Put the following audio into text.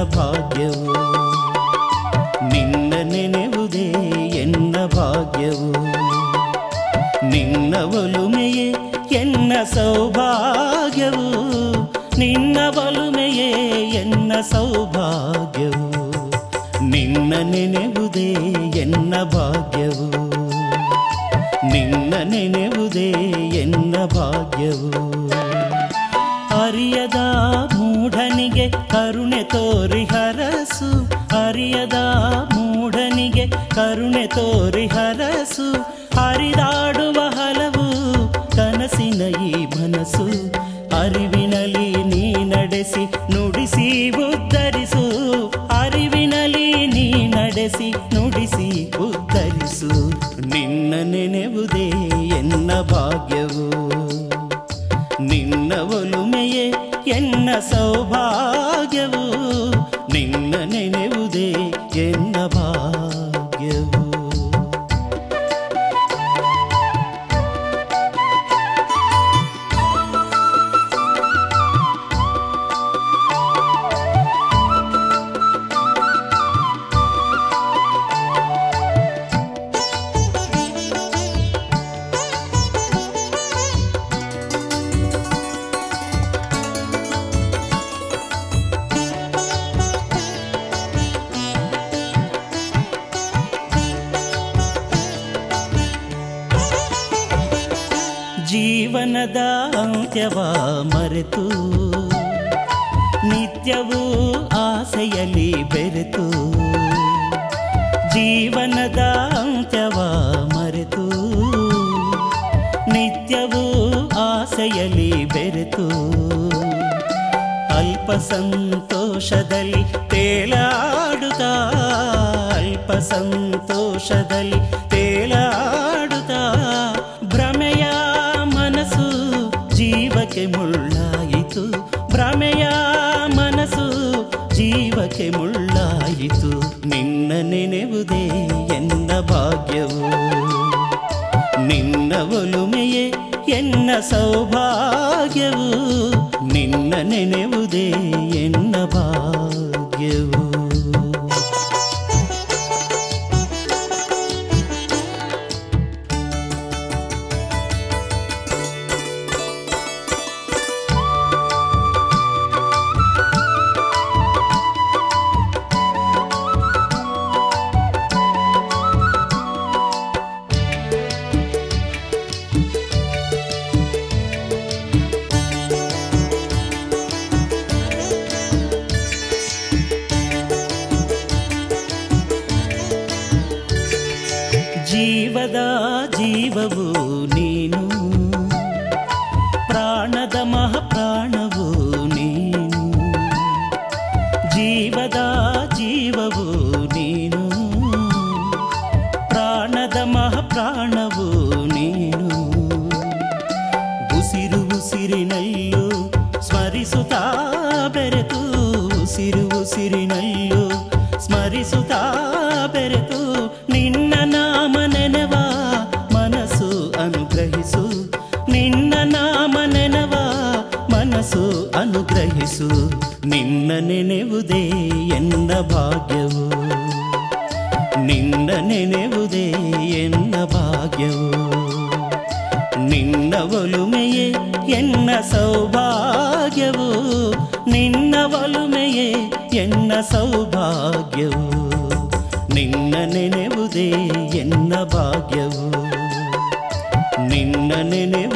ಭಾಗ್ಯವು ನಿನ್ನ ನೆನೆವುದೇ ಎನ್ನ ಭಾಗ್ಯವು ನಿನ್ನ ಒಲುಮೆಯೇ ಎನ್ನ ಸೌಭಾಗ್ಯವು ನಿನ್ನ ಒಲುಮೆಯೇ ಎನ್ನ ಸೌಭಾಗ್ಯವು ನಿನ್ನ ನೆನೆವುದೇ ಎನ್ನ ಭಾಗ್ಯವು ನಿನ್ನ ನೆನೆವುದೇ ಎನ್ನ ಭಾಗ್ಯವು ಅರಿಯದ ಮೂಢನಿಗೆ ಕರುಣೆ ತೋರಿ ಹರಸು ಅರಿಯದ ಮೂಢನಿಗೆ ಕರುಣೆ ತೋರಿ ಹರಸು ಹರಿದಾಡುವ ಹಲವು ಕನಸಿನ ಈ ಮನಸ್ಸು ಅರಿವಿನಲಿ ನೀ ನಡೆಸಿ ನುಡಿಸಿ ಉದ್ಧರಿಸು ಅರಿವಿನಲಿ ನೀ ನಡೆಸಿ ನುಡಿಸಿ ಉದ್ಧರಿಸು ನಿನ್ನ ನೆನೆವುದೇ ಎನ್ನ ಭಾಗ್ಯವು ನಿನ್ನ ಒಲುಮೆಯೇ ಎನ್ನ ಸೌಭಾಗ್ಯವು ನಿನ್ನ ನೆನೆವುದೇ ಎನ್ನ ಭಾಗ್ಯವು ಜೀವನದ ಅಂತ್ಯವ ಮರೆತು ನಿತ್ಯವೂ ಆಸೆಯಲ್ಲಿ ಬೆರೆತು ಜೀವನದ ಅಂತ್ಯವ ಮರೆತು ನಿತ್ಯವೂ ಆಸೆಯಲ್ಲಿ ಬೆರೆತು ಅಲ್ಪ ಸಂತೋಷದಲ್ಲಿ ತೇಲಾಡುತ್ತಾ ಅಲ್ಪ ಸಂತೋಷದಲ್ಲಿ ತೇಲಾಡುತ್ತಾ ಭ್ರಮೆಯ ಮನಸ್ಸು ಜೀವಕ್ಕೆ ಮುಳ್ಳಾಯಿತು ಭ್ರಮೆಯ ಮನಸ್ಸು ಜೀವಕ್ಕೆ ಮುಳ್ಳಾಯಿತು ನಿನ್ನ ನೆನೆವುದೇ ಎನ್ನ ಭಾಗ್ಯವು ನಿನ್ನ ಒಲುಮೆಯೇ ಎನ್ನ ಸೌಭಾಗ್ಯವು ನಿನ್ನ ನೆನೆವುದೇ ಎನ್ನ ಭಾಗ್ಯವು ಜೀವದ ಜೀವವು ನೀನು ಪ್ರಾಣದ ಮಹಾಪ್ರಾಣವು ನೀನು ಜೀವದ ಜೀವವು ನೀನು ಪ್ರಾಣದ ಮಹಾಪ್ರಾಣವು ನೀನು ಉಸಿರು ಉಸಿರಿನಲ್ಲೂ ಸ್ಮರಿಸುತ್ತಾ ಬೆರೆತು ಉಸಿರು ಉಸಿರಿನಲ್ಲೂ ಸ್ಮರಿಸುತ್ತಾ ಬೆರೆತು ನಿನ್ನ ನಾಮ ನೆನವ ಮನಸ್ಸು ಅನುಗ್ರಹಿಸು ನಿನ್ನ ನಾಮ ನೆನವ ಮನಸ್ಸು ಅನುಗ್ರಹಿಸು ನಿನ್ನ ನೆನೆವುದೇ ಎನ್ನ ಭಾಗ್ಯವು ನಿನ್ನ ನೆನೆವುದೇ ಎನ್ನ ಭಾಗ್ಯವು ನಿನ್ನ ಒಲುಮೆಯೇ ಎನ್ನ ಸೌಭಾಗ್ಯವು ನಿನ್ನ ಒಲುಮೆಯೇ ಎನ್ನ ಸೌಭಾಗ್ಯವು ನಿನ್ನ ನೆನೆವುದೇ ಎನ್ನ ಭಾಗ್ಯವು ನಿನ್ನ ನೆನೆ